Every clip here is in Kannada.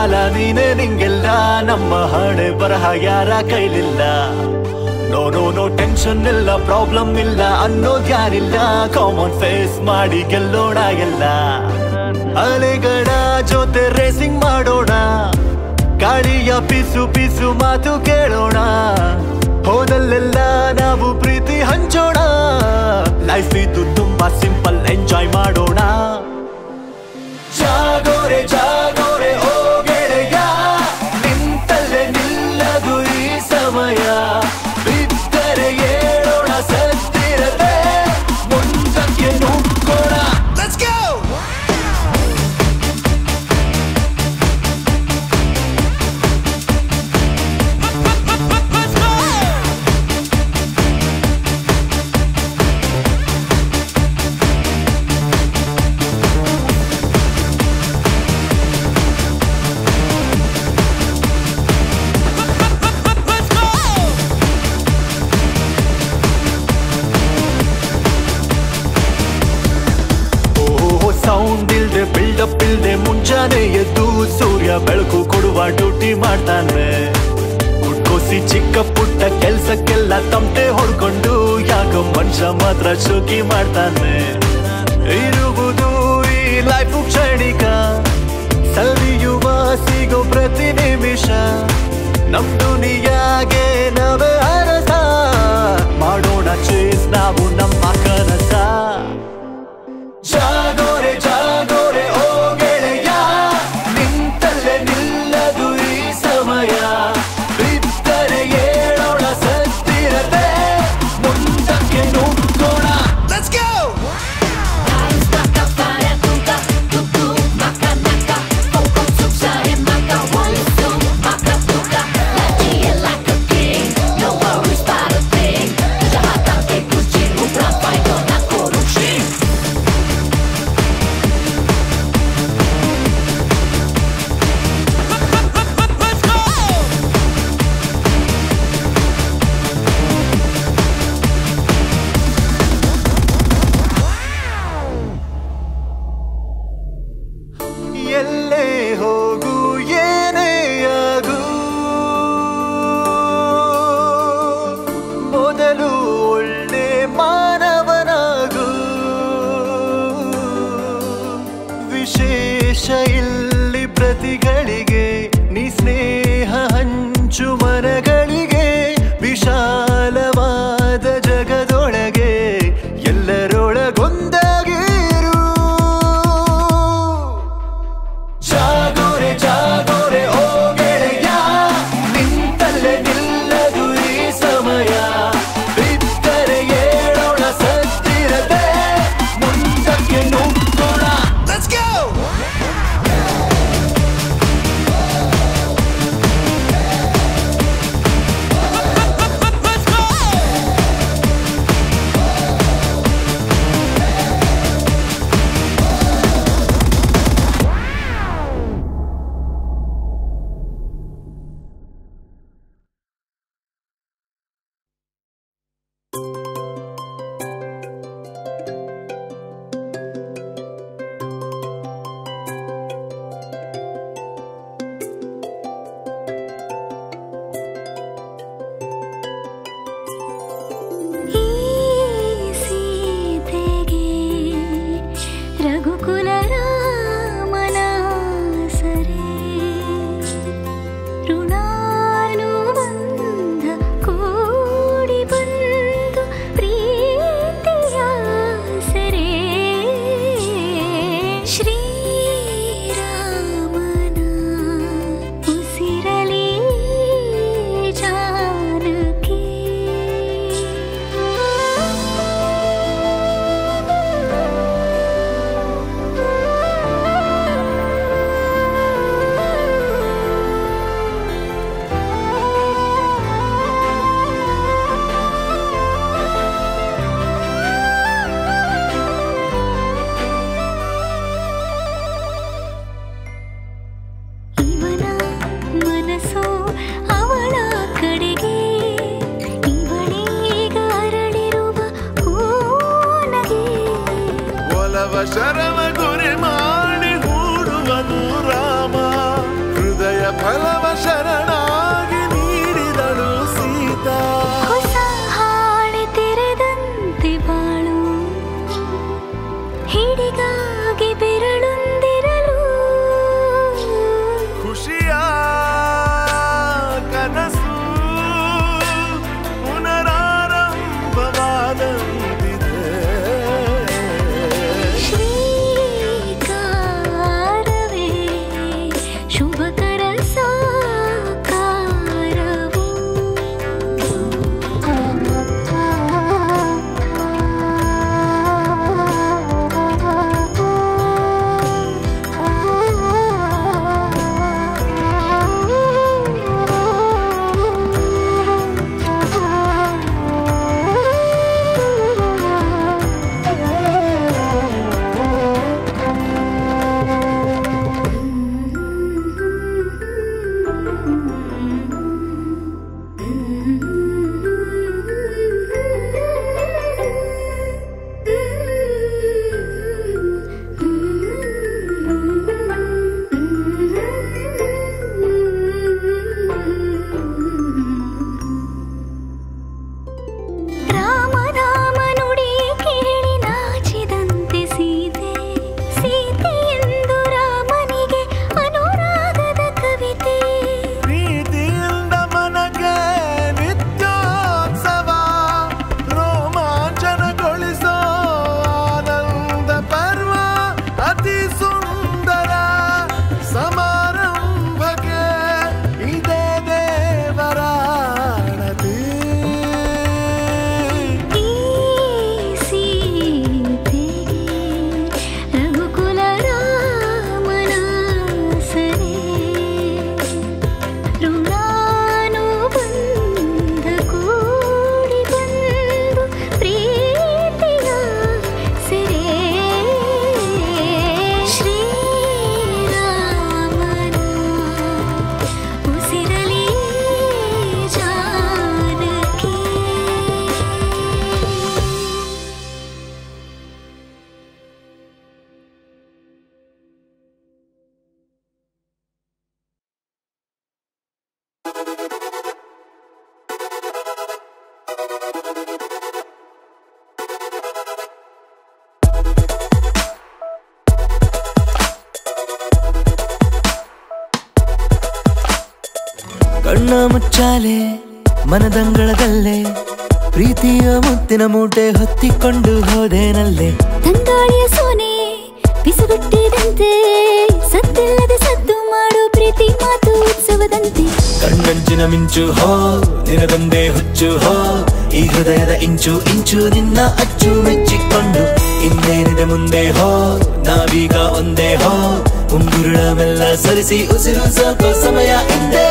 ಕಾಲ ನೀನೆ ನಿಂಗೆಲ್ಲ ನಮ್ಮ ಹಣೆ ಬರಹ ಯಾರ ಕೈಲಿಲ್ಲ ನೋ ನೋ ನೋ ಟೆನ್ಷನ್ ಇಲ್ಲ ಪ್ರಾಬ್ಲಮ್ ಇಲ್ಲ ಅನ್ನೋದ್ ಯಾರಿಲ್ಲ ಕಾಮನ್ ಫೇಸ್ ಮಾಡಿ ಗೆಲ್ಲೋಣ ಎಲ್ಲ ಅಲೆಗಳ ಜೊತೆ ರೇಸಿಂಗ್ ಮಾಡೋಣ ಗಾಳಿಯ ಪಿಸು ಪಿಸು ಮಾತು ಕೇಳೋಣ ಹೋದಲ್ಲೆಲ್ಲ ನಾವು ಪ್ರೀತಿ ಹಂಚೋಣ ಲೈಫ್ ಇದು ತುಂಬಾ ಸಿಂಪಲ್ ಎಂಜಾಯ್ ಮಾಡೋಣ ಜಾಗೋರೆ ಜಾಗೋರೆ ಓ ಗೆಳೆಯ ನಿಂತಲ್ಲೇ ನಿಲ್ಲದು ಈ ಸಮಯ ಬಿದ್ದರೆ ಏಳೋಣ ಸತ್ತಿರದೆ ಮುಂದಕ್ಕೆ ನುಗ್ಗೋಣ Let's go! ಓ ಸೌಂಡ್ ಇಲ್ದೆ ಬಿಲ್ಡಪ್ ಇಲ್ದೆ ಮುಂಜಾನೆ ಎದ್ದು ಸೂರ್ಯ ಬೆಳಕು ಕೊಡುವ ಡ್ಯೂಟಿ ಮಾಡ್ತಾನೆ ಹುಡ್ಕೋಸಿ ಚಿಕ್ಕ ಪುಟ್ಟ ಕೆಲ್ಸಕ್ಕೆಲ್ಲ ತಮಟೆ ಹೊಡ್ಕೊಂಡು ಯಾಕೋ ಮನುಷ್ಯ ಮಾತ್ರ ಶೋಕಿ ಮಾಡ್ತಾನೆ ಇರುವುದು ಈ ಲೈಫ್ ಕ್ಷಣಿಕ ಸವಿಯುವ ಸಿಗೋ ಪ್ರತಿ ನಿಮಿಷ ನಮ್ ದುನಿಯಾಗೆ ನಾವೇ ಅರಸ ಮಾಡೋಣ ಚೇಸ್ ನಾವು ನಮ್ಮ ಕನಸ ಜಾಗೋರೆ ಜಾಗೋರೆ ಓ ಗೆಳೆಯ ನಿಂತಲ್ಲೇ ನಿಲ್ಲದು ಈ ಸಮಯ ಬಿದ್ದರೆ ಏಳೋಣ ಸತ್ತಿರದೆ ಮುಂದಕ್ಕೆ ನುಗ್ಗೋಣ Let's go! ಎಲ್ಲೇ ಹೋಗು ಏನೇ ಆಗು ಮೊದಲು ಒಳ್ಳೆ ಮಾನವನಾಗು ವಿಶೇಷ ಇಲ್ಲಿ ಪ್ರತಿಗಳಿಗೆ ನೀ ಸ್ನೇಹ ಹಂಚು ಮನಗಳಿಗೆ ವಿಶಾಲವಾದ ಜಗದೊಳಗೆ ಎಲ್ಲರೊಳಗೊಂದಾಗಿರು ಜಾಗೋರೆ ಜಾಗೋರೆ ಓ ಗೆಳೆಯ ನಿಂತಲ್ಲೇ ನಿಲ್ಲದು ಈ ಸಮಯ ಬಿದ್ದರೆ ಏಳೋಣ ಸತ್ತಿರದೆ ಮುಂದಕ್ಕೆ ನುಗ್ಗೋಣ Let's go! ಈ ಸೀತೆಗೆ ರಘುಕುಲ ರಾಮನ ಸರೆ ಋಣಾನುಬಂಧ ಕೂಡಿ ಬಂದು ಪ್ರೀತಿಯ ಸರೆ ಶ್ರೀರಾಮನ ಉಸಿರಲಿ ಜಾನಕಿ ಇವನ ಮನಸ್ಸು ಅವಳ ಕಡೆಗೆ ಇವಳೀಗ ಅರಳಿರುವ ಹೂನಗೆ ಒಲವ ಶರವ ಗುರಿ ಮಾಡಿ ಹೂಡುವನು ರಾಮ ಹೃದಯ ಮುಚ್ಚಾಲೆ ಮನದಂಗಳದಲ್ಲೇ ಪ್ರೀತಿಯ ಮುತ್ತಿನ ಮೂಟೆ ಹೊತ್ತಿಕೊಂಡು ಹೋದೇನಲ್ಲೇ ತಂಗಾಳಿಯ ಸೋನೆ ಬಿಸುಗುಟ್ಟಿದಂತೆ ಸದ್ದಿಲ್ಲದೆ ಸದ್ದು ಮಾಡು ಪ್ರೀತಿ ಮಾತು ಉತ್ಸವದಂತೆ ಕಣ್ಣಂಚಿನ ಮಿಂಚು ಹೋ ನಿನದೊಂದೇ ಹುಚ್ಚು ಹೋ ಈ ಹೃದಯದ ಇಂಚು ಇಂಚು ನಿನ್ನ ಅಚ್ಚು ಮೆಚ್ಚಿಕೊಂಡು ಇನ್ನೇನಿದೆ ಮುಂದೆ ಹೋ ನಾವೀಗ ಒಂದೇ ಹೋ ಉಂಗುರುಳ ಮೆಲ್ಲ ಸರಿಸಿ ಉಸಿರು ಸಾಕೋ ಸಮಯ ಹಿಂದೆ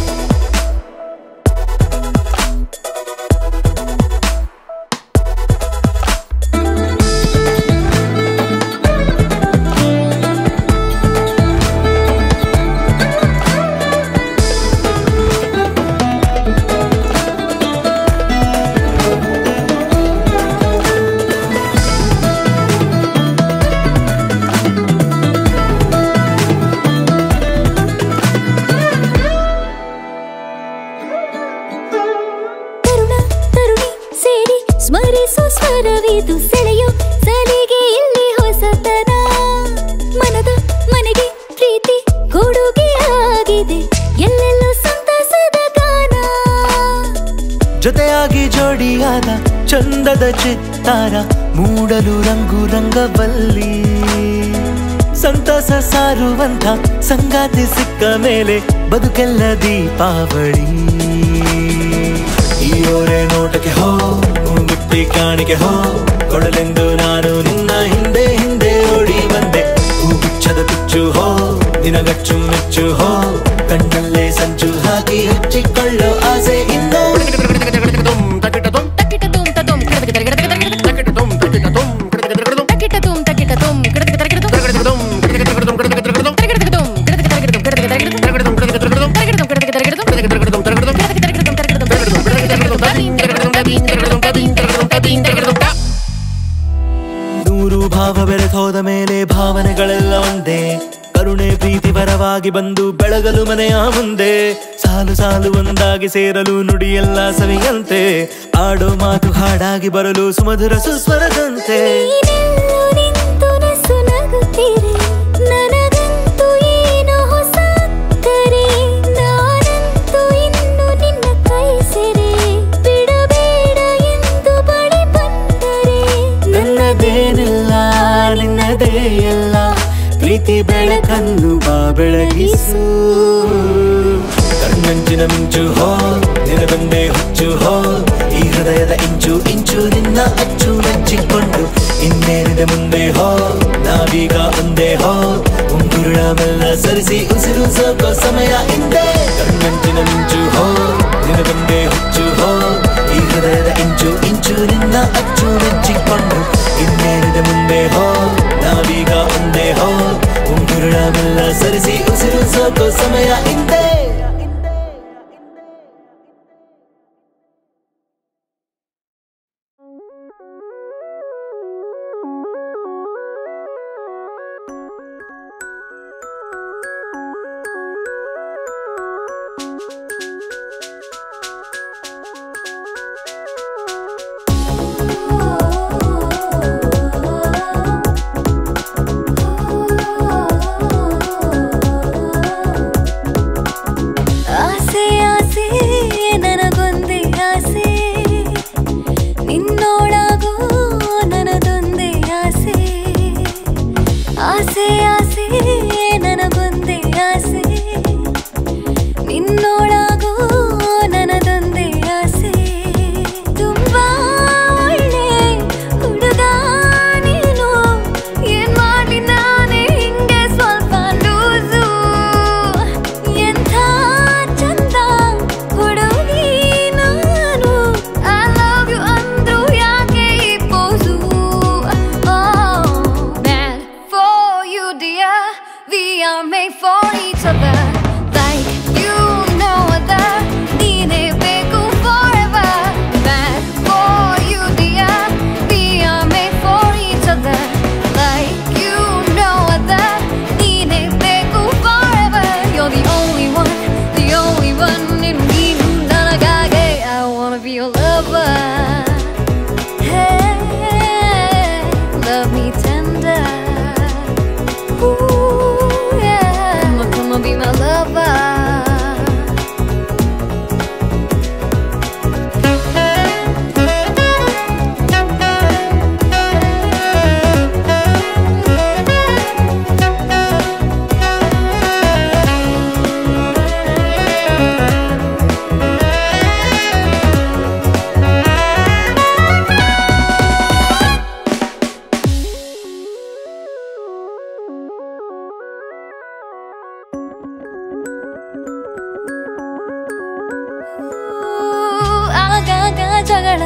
ತರುಣ ತರುಣಿ ಸೇರಿ ಸ್ಮರಿಸೋ ಸ್ವರವಿದು ಸೆಳೆಯೋ ಸಲಿಗೆ ಇಲ್ಲಿ ಹೊಸತನ ಮನದ ಮನೆಗೆ ಪ್ರೀತಿ ಕೊಡುಗೆ ಆಗಿದೆ ಎಲ್ಲೆಲ್ಲೂ ಸಂತಸದ ಗಾನ ಜೊತೆಯಾಗಿ ಜೋಡಿಯಾದ ಚಂದದ ಚಿತ್ತಾರ ಮೂಡಲು ರಂಗು ರಂಗವಲ್ಲಿ ಸಂತಸ ಸಾರುವಂತ ಸಂಗಾತಿ ಸಿಕ್ಕ ಮೇಲೆ ಬದುಕೆಲ್ಲ ದೀಪಾವಳಿ ಈ ಓರೆ ನೋಟಕ್ಕೆ ಹೋ ಮುಟ್ಟಿ ಕಾಣಿಕೆ ಹೋ ಕೊಡಲೆಂದು ನಾನು ನಿನ್ನ ಹಿಂದೆ ಹಿಂದೆ ಓಡಿ ಬಂದೆ ಹೂಗುಚ್ಛದ ಕುಚ್ಚು ಹೋ ನಿನಗಚ್ಚು ಮೆಚ್ಚು ಹೋ ಕಣ್ಣಲ್ಲೇ ಸಂಚು ಹಾಕಿ ಹಚ್ಚಿಕೊಳ್ಳೋ ಆಸೆ ಇನ್ನೂ ನೂರು ಭಾವ ಬೆರೆತೋದ ಮೇಲೆ ಭಾವನೆಗಳೆಲ್ಲ ಒಂದೇ ಕರುಣೆ ಪ್ರೀತಿ ವರವಾಗಿ ಬಂದು ಬೆಳಗಲು ಮನೆಯ ಮುಂದೆ ಸಾಲು ಸಾಲು ಒಂದಾಗಿ ಸೇರಲು ನುಡಿಯೆಲ್ಲ ಸವಿಯಂತೆ ಆಡೋ ಮಾತು ಹಾಡಾಗಿ ಬರಲು ಸುಮಧುರ ಸುಸ್ವರದಂತೆ ನೀನೆಲ್ಲೂ ನಿಂತು ನಸು ನಗುತ್ತೀರೆ ನನಗಂತೂ ಏನೋ ಹೊಸ ಕರೆ ನಾನಂತೂ ಇನ್ನು ನಿನ್ನ ಕೈ ಸೆರೆ ಬಿಡಬೇಡ ಎಂದು ಬಳಿ ಬಂದರೆ ನನ್ನದೇನಿಲ್ಲ ನಿನ್ನದೇ ಎಲ್ಲ ಪ್ರೀತಿ ಬೆಳಕನ್ನು ಬಾ ಬೆಳಗಿಸು ಕಣ್ಣಂಚಿನ ಮಿಂಚು ಹೋ ನಿನದೊಂದೇ ಹುಚ್ಚು ಹೋ ಈ ಹೃದಯದ ಇಂಚು ಇಂಚು ನಿನ್ನ ಅಚ್ಚು ಮೆಚ್ಚಿಕೊಂಡು ಇನ್ನೇನಿದೆ ಮುಂದೆ ಹೋ ನಾವೀಗ ಒಂದೇ ಹೋ ಉಂಗುರುಳ ಮೆಲ್ಲ ಸರಿಸಿ ಉಸಿರು ಸಾಕೋ ಸಮಯ ಹಿಂದೆ ಕಣ್ಣಂಚಿನ ಮಿಂಚು ಹೋ ನಿನದೊಂದೇ ಹುಚ್ಚು ಹೋ ಈ ಹೃದಯದ ಇಂಚು ಇಂಚು ನಿನ್ನ ಅಚ್ಚು ಮೆಚ್ಚಿಕೊಂಡು ಇನ್ನೇನಿದೆ ಮುಂದೆ ಹೋ ನಾವೀಗ ಒಂದೇ ಹೋ ಉಂಗುರುಳ ಮೆಲ್ಲ ಸರಿಸಿ ಉಸಿರು ಸಾಕೋ ಸಮಯ ಹಿಂದೆ ಆಸೆ ಆಸೆ ನನಗೊಂದೇ ಆಸೆ ನಿನ್ನೋಳಾಗೋ ನನದೊಂದೇ ಆಸೆ ಆಸೆ ಆಸೆ ನನಗೊಂದೇ ಆಸೆ ನಿನ್ನೋಳಾಗೋ ನನದೊಂದೇ ಆಸೆ ತುಂಬಾ ಒಳ್ಳೆ ಹುಡುಗ ನೀನು ಏನ್ ಮಾಡಿ ನಾನೇ ಹಿಂಗೆ ಸ್ವಲ್ಪ ಲೂಸು ಎಂಥ ಚಂದ ಹುಡುಗಿ ನಾನು ಐ ಲವ್ ಯು ಅಂದ್ರು ಯಾಕೆ ಈ pose Bad for you dear we are made for each other like you know that ನೀನೇ ಬೇಕು forever Bad for you dear we are made for each other like you know that ನೀನೇ ಬೇಕು forever You're the only one the only one ನೀನು ನೀನು ನನಗಾಗೆ I wanna be your lover Hey, love me tender Ooh, yeah. Come on, come on, be my lover. ಜಗಳ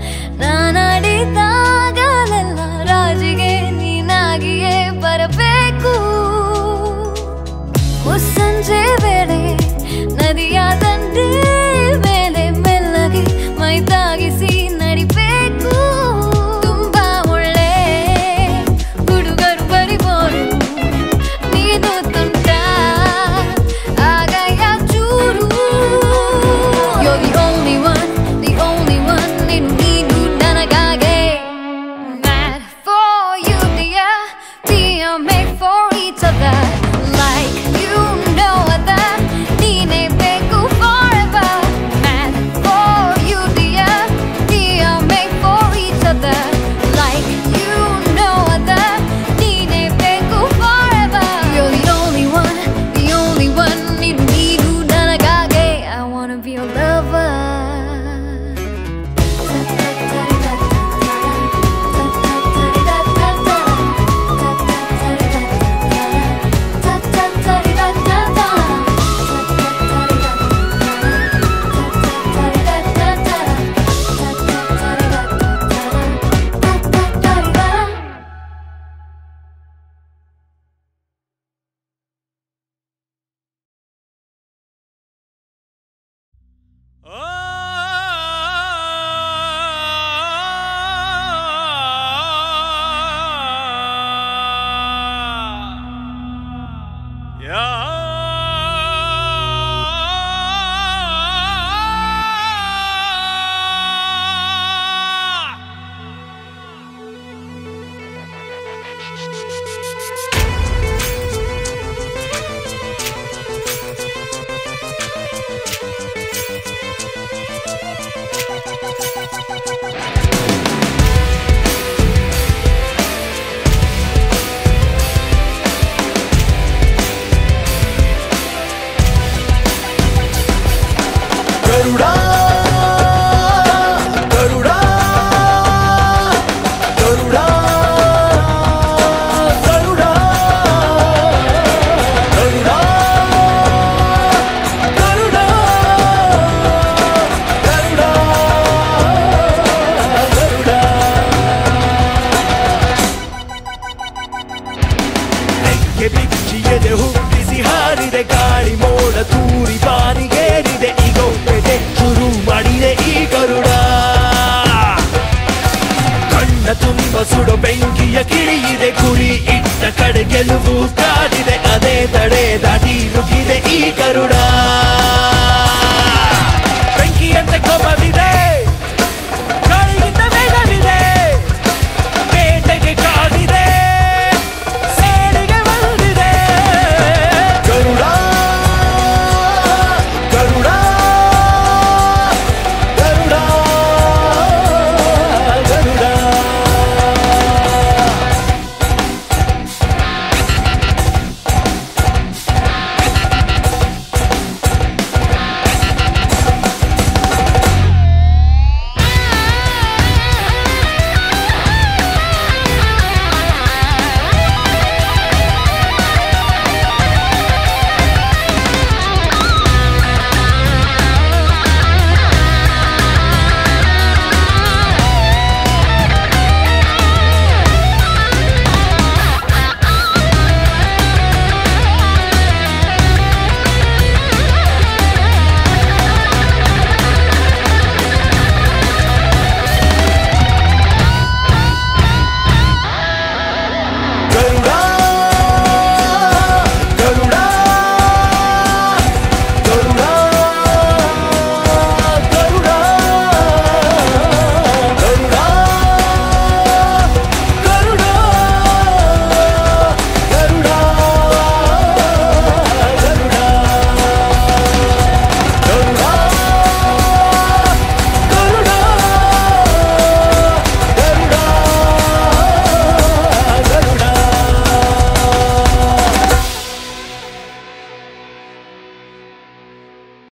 ನಾನಾಡಿದಾಗಲೆಲ್ಲ ರಾಜಿಗೆ ನೀನಾಗಿಯೇ ಬರಬೇಕು ಮುಸ್ಸಂಜೆ ವೇಳೆ ನದಿಯ ದಂಡೆ ಮೇಲೆ ಮೆಲ್ಲಗೆ ಮೈ ತಾಗಿಸಿ ನಡಿಬೇಕು ತುಂಬಾ ಒಳ್ಳೆ ಹುಡುಗರು ಬರಿಬೋರು ನೀನು ತುಂಟ ಆಗಾಯ ಚೂರು You're the only one, the only one ನೀನು ನೀನು ನನಗಾಗೆ Mad for you dear We are made for each other Like you know that ನೀನೇ ಬೇಕು forever Mad for you dear We are made for each other Like you know that ನೀನೇ ಬೇಕು forever You're the only one, the only one ನೀನು ನೀನು ನನಗಾಗೆ I wanna be your lover Garuda Garuda Garuda Garuda Garuda Garuda Garuda Garuda ರೆಕ್ಕೆ ಬಿಚ್ಚಿ ಎದೆ ಹುಟ್ಟಿಸಿ ಹಾರಿದೆ ಗಾಳಿ ಮೋಡ ತೂರಿ ಬಾನಿಗೇರಿದೆ ಈಗೊಬ್ಬೆದೆ ಶುರು ಮಾಡಿದೆ ಈ ಗರುಡ ಕಣ್ಣ ತುಂಬ ಸುಡೋ ಬೆಂಕಿಯ ಕಿಳಿಯಿದೆ ಗುರಿ ಇಟ್ಟ ಕಡೆ ಗೆಲುವು ಕಾದಿದೆ ಅದೇ ತಡೆ ದಾಟಿ ನುಗ್ಗಿದೆ ಈ ಗರುಡ